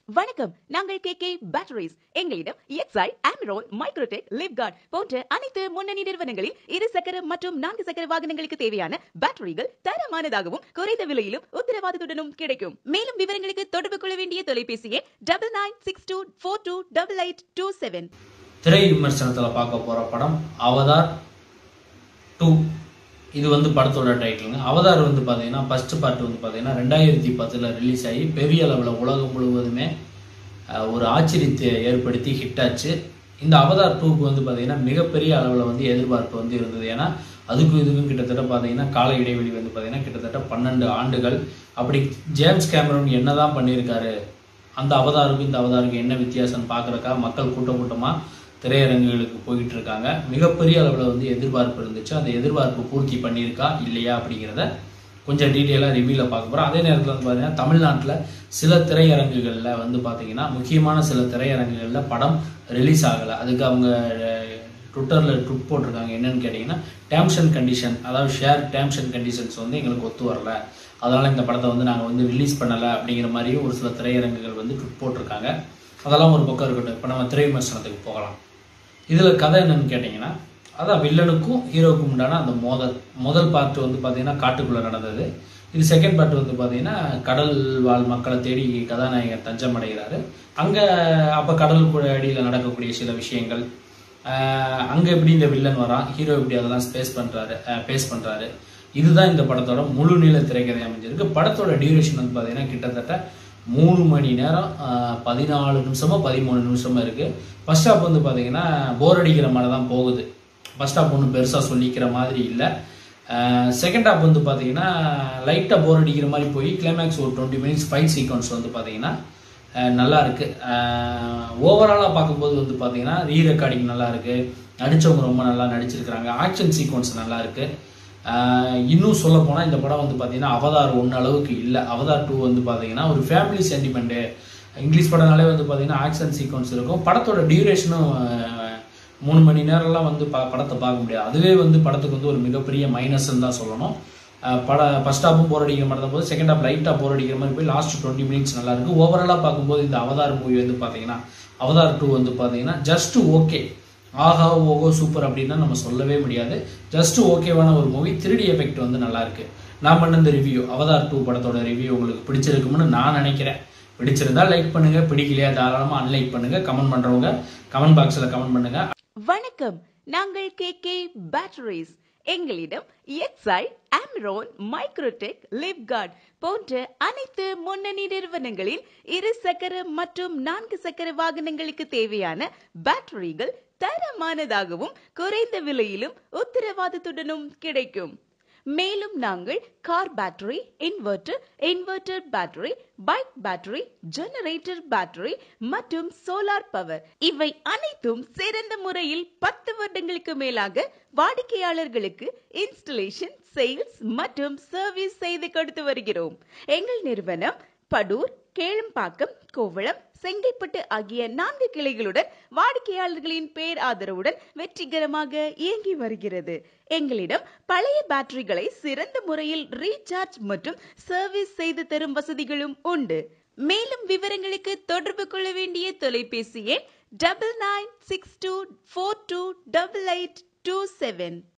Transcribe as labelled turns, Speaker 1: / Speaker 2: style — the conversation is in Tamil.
Speaker 1: வணக்கம் நாங்கள் கே கே பேட்டரிஸ் எங்களிடம் எக்ஸை ஆம்ரோன் மைக்ரோடெக் லிப்கார்ட் போன்ற அனைத்து முன்னணி நிறுவனங்களில் இரு சக்கர மற்றும் நான்கு சக்கர வாகனங்களுக்கு தேவையான பேட்டரிகள் தரமானதாகவும் குறைந்த விலையிலும் உத்தரவாதத்துடனும் கிடைக்கும் மேலும் விவரங்களுக்கு தொடர்பு கொள்ள வேண்டிய தொலைபேசி எண் double nine six two four two double eight two seven
Speaker 2: திரை விமர்சனத்தில் பார்க்க போகிற படம் அவதார் டூ இது வந்து படத்தோட டைட்டிலுங்க அவதார் வந்து பார்த்தீங்கன்னா ஃபர்ஸ்ட் பார்ட் வந்து பார்த்தீங்கன்னா ரெண்டாயிரத்தி பத்தில் ரிலீஸ் ஆகி பெரிய அளவில் உலகம் முழுவதுமே அஹ், ஒரு ஆச்சரியத்தை ஏற்படுத்தி ஹிட் ஆச்சு இந்த அவதார் டூக்கு வந்து பார்த்தீங்கன்னா மிகப்பெரிய அளவில் வந்து எதிர்பார்ப்பு வந்து இருந்தது ஏன்னா அதுக்கும் இதுக்கும் கிட்டத்தட்ட பார்த்தீங்கன்னா கால இடைவெளி வந்து பார்த்தீங்கன்னா கிட்டத்தட்ட பன்னெண்டு ஆண்டுகள் அப்படி ஜேம்ஸ் கேமரூன் என்னதான் பண்ணியிருக்காரு அந்த அவதாருக்கும் இந்த அவதாருக்கும் என்ன வித்தியாசம் பார்க்குறக்கா மக்கள் கூட்டம் கூட்டமாக திரையரங்குகளுக்கு போயிட்டு இருக்காங்க மிகப்பெரிய அளவில் வந்து எதிர்பார்ப்பு இருந்துச்சு அந்த எதிர்பார்ப்பு பூர்த்தி பண்ணியிருக்கா இல்லையா அப்படிங்கிறத கொஞ்சம் டீட்டெயிலாக ரிவ்யூவில் பார்க்க போகிறோம் அதே நேரத்தில் வந்து பார்த்தீங்கன்னா தமிழ்நாட்டில் சில திரையரங்குகளில் வந்து பார்த்தீங்கன்னா முக்கியமான சில திரையரங்குகளில் படம் ரிலீஸ் ஆகலை அதுக்கு அவங்க ட்விட்டரில் ட்விட் போட்டிருக்காங்க என்னன்னு கேட்டிங்கன்னா டேர்ம்ஸ் அண்ட் கண்டிஷன் அதாவது ஷேர் டேர்ம்ஸ் அண்ட் கண்டிஷன்ஸ் வந்து எங்களுக்கு ஒத்து வரல அதனால் இந்த படத்தை வந்து நாங்கள் வந்து ரிலீஸ் பண்ணலை அப்படிங்கிற மாதிரியும் ஒரு சில திரையரங்குகள் வந்து ட்விட் போட்டிருக்காங்க அதெல்லாம் ஒரு பக்கம் இருக்கட்டும் இப்போ நம்ம திரை விமர்சனத்துக்கு போகலாம் இதில் கதை என்னன்னு கேட்டிங்கன்னா அதான் வில்லனுக்கும் ஹீரோவுக்கும் உண்டான அந்த மோதல் முதல் பார்ட் வந்து பார்த்தீங்கன்னா காட்டுக்குள்ளே நடந்தது இது செகண்ட் பார்ட் வந்து பார்த்தீங்கன்னா கடல் வாழ் மக்களை தேடி கதாநாயகர் தஞ்சம் அடைகிறாரு அங்கே அப்போ கடலுக்கு அடியில் நடக்கக்கூடிய சில விஷயங்கள் அங்கே எப்படி இந்த வில்லன் வரான் ஹீரோ எப்படி அதெல்லாம் ஸ்பேஸ் பண்ணுறாரு பேஸ் பண்ணுறாரு இதுதான் இந்த படத்தோட முழு நீள திரைக்கதை அமைஞ்சிருக்கு படத்தோட டியூரேஷன் வந்து பார்த்தீங்கன்னா கிட்டத்தட்ட மூணு மணி நேரம் ஆஹ், பதினாலு நிமிஷமோ பதிமூணு நிமிஷமோ இருக்கு ஃபர்ஸ்ட் ஹாப் வந்து பார்த்தீங்கன்னா போர் அடிக்கிற மாதிரி தான் போகுது ஃபர்ஸ்ட் ஹாப் ஒன்றும் பெருசாக சொல்லிக்கிற மாதிரி இல்லை செகண்ட் ஹாப் வந்து பார்த்தீங்கன்னா லைட்டாக போர் அடிக்கிற மாதிரி போய் கிளைமேக்ஸ் ஒரு டுவெண்ட்டி மினிட்ஸ் ஃபைட் சீக்வன்ஸ் வந்து பார்த்தீங்கன்னா அஹ் நல்லா இருக்கு ஓவராலாக பார்க்கும்போது வந்து பார்த்தீங்கன்னா ரீ ரெக்கார்டிங் நல்லா இருக்கு நடிச்சவங்க ரொம்ப நல்லா நடிச்சிருக்கிறாங்க ஆக்ஷன் சீக்வன்ஸ் நல்லா இருக்கு அஹ் இன்னும் சொல்ல போனால் இந்த படம் வந்து பார்த்தீங்கன்னா அவதார் ஒன்று அளவுக்கு இல்லை அவதார் டூ வந்து பார்த்தீங்கன்னா ஒரு ஃபேமிலி சென்டிமெண்ட்டு இங்கிலீஷ் படம்னாலே வந்து பார்த்தீங்கன்னா ஆக்ஷன் சீக்வன்ஸ் இருக்கும் படத்தோட டியூரேஷனும் மூணு மணி நேரம்லாம் வந்து ப படத்தை பார்க்க முடியாது அதுவே வந்து படத்துக்கு வந்து ஒரு மிகப்பெரிய மைனஸ்ன்னு தான் சொல்லணும் அஹ் பட ஃபர்ஸ்ட் ஹாப்பும் போர் அடிக்கிற மாதிரி தான் போது செகண்ட் ஹாப் லைட்டாக போர் அடிக்கிற மாதிரி போய் லாஸ்ட் டுவெண்ட்டி மினிட்ஸ் நல்லா இருக்கு ஓவராலாக பார்க்கும்போது இந்த அவதார் மூவி வந்து பார்த்தீங்கன்னா அவதார் டூ வந்து பார்த்தீங்கன்னா ஜஸ்ட் ஓகே ஆஹா ஓகோ சூப்பர் அப்படின்னா நம்ம சொல்லவே முடியாது ஜஸ்ட் ஓகேவான ஒரு மூவி த்ரீடி எஃபெக்ட் வந்து நல்லா இருக்கு நான் பண்ண இந்த ரிவ்யூ அவதார் டூ படத்தோட ரிவ்யூ உங்களுக்கு பிடிச்சிருக்கும்னு நான் நினைக்கிறேன் பிடிச்சிருந்தா லைக் பண்ணுங்க பிடிக்கலையா தாராளமாக அன்லைக் பண்ணுங்க கமெண்ட் பண்றவங்க கமெண்ட் பாக்ஸில் கமெண்ட் பண்ணுங்க
Speaker 1: வணக்கம் நாங்கள் கே கே பேட்டரிஸ் எங்களிடம் எக்ஸை ஆம்ரோன் மைக்ரோடெக் லிப்கார்ட் போன்ற அனைத்து முன்னணி நிறுவனங்களில் இரு சக்கர மற்றும் நான்கு சக்கர வாகனங்களுக்கு தேவையான பேட்டரிகள் தரமானதாகவும் குறைந்த விலையிலும் உத்தரவாதத்துடனும் கிடைக்கும் மேலும் நாங்கள் car battery inverter inverter battery bike battery generator battery மற்றும் சோலார் பவர் இவை அனைத்தும் சிறந்த முறையில் பத்து வருடங்களுக்கு மேலாக வாடிக்கையாளர்களுக்கு இன்ஸ்டலேஷன் சேல்ஸ் மற்றும் சர்வீஸ் செய்து கொடுத்து வருகிறோம் எங்கள் நிறுவனம் படூர் கேளம்பாக்கம் கோவளம் செங்கைப்பட்டு ஆகிய நான்கு கிளைகளுடன் வாடிக்கையாளர்களின் பேர் ஆதரவுடன் வெற்றிகரமாக இயங்கி வருகிறது எங்களிடம் பழைய பேட்டரிகளை சிறந்த முறையில் ரீசார்ஜ் மற்றும் சர்வீஸ் செய்து தரும் வசதிகளும் உண்டு மேலும் விவரங்களுக்கு தொடர்பு கொள்ள வேண்டிய தொலைபேசி எண் double nine six two four two double eight two seven